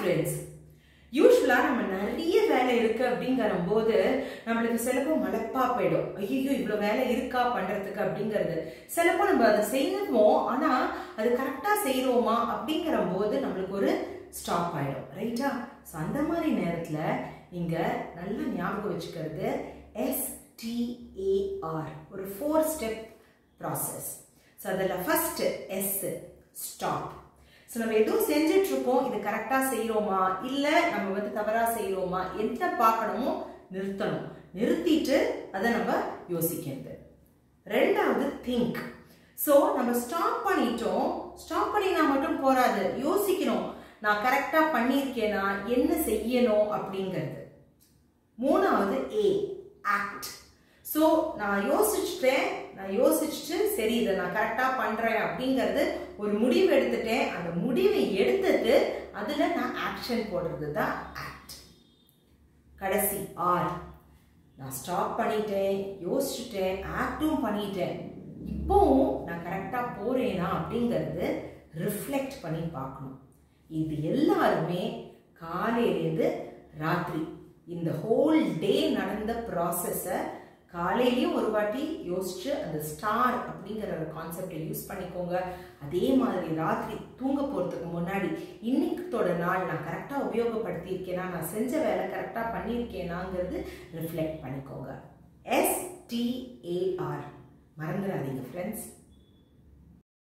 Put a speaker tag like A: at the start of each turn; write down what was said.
A: friends யூஸ்வலாக நம்ம நிறைய வேலை இருக்கு அப்படிங்கிற போது நம்மளுக்கு சிலப்போ மலப்பா போயிடும் ஐயோ இவ்வளோ வேலை இருக்கா பண்றதுக்கு அப்படிங்கிறது சிலப்போ நம்ம அதை செய்வோம் ஆனா அது கரெக்டா செய்யறோமா அப்படிங்கிற போது நம்மளுக்கு ஒரு ஸ்டாப் ஆயிடும் ரைட்டா ஸோ அந்த மாதிரி நேரத்துல நீங்க நல்லா ஞாபகம் வச்சுக்கிறது எஸ்டிஏஆர் ஒரு ஃபோர் ஸ்டெப் ப்ராசஸ் ஸோ அதில் ஃபர்ஸ்ட் எஸ் ஸ்டாப் ஸோ நம்ம எதுவும் செஞ்சுட்டு இருக்கோம் இது கரெக்டாக செய்கிறோமா இல்லை நம்ம வந்து தவறாக செய்கிறோமா என்ன பார்க்கணுமோ நிறுத்தணும் நிறுத்திட்டு அதை நம்ம யோசிக்கிறது ரெண்டாவது திங்க் ஸோ நம்ம ஸ்டாப் பண்ணிட்டோம் ஸ்டாப் பண்ணினா மட்டும் போராது யோசிக்கணும் நான் கரெக்டாக பண்ணியிருக்கேனா என்ன செய்யணும் அப்படிங்கிறது மூணாவது ஏ ஆக்ட் ஸோ நான் யோசிச்சுட்டேன் நான் யோசிச்சுட்டு சரி இதை நான் கரெக்டாக பண்ணுறேன் அப்படிங்கிறது ஒரு முடிவு எடுத்துட்டேன் அந்த முடிவை எடுத்துட்டு அதில் நான் ஆக்ஷன் போடுறது தான் ஆக்ட் கடைசி ஆர் நான் ஸ்டாப் பண்ணிட்டேன் யோசிச்சுட்டேன் ஆக்டும் பண்ணிட்டேன் இப்போவும் நான் கரெக்டாக போகிறேனா அப்படிங்கிறது ரிஃப்ளெக்ட் பண்ணி பார்க்கணும் இது எல்லாருமே காலையிலேருந்து ராத்திரி இந்த ஹோல் டே நடந்த ப்ராசஸை காலையிலையும் ஒரு வாட்டி யோசிச்சு அந்த ஸ்டார் அப்படிங்கிற ஒரு கான்செப்டை யூஸ் பண்ணிக்கோங்க அதே மாதிரி ராத்திரி தூங்க போகிறதுக்கு முன்னாடி இன்னைக்கத்தோட நாள் நான் கரெக்டாக உபயோகப்படுத்தியிருக்கேனா நான் செஞ்ச வேலை கரெக்டாக பண்ணியிருக்கேனாங்கிறது ரிஃப்ளெக்ட் பண்ணிக்கோங்க எஸ்டிஏஆர் மறந்துடாதீங்க ஃப்ரெண்ட்ஸ்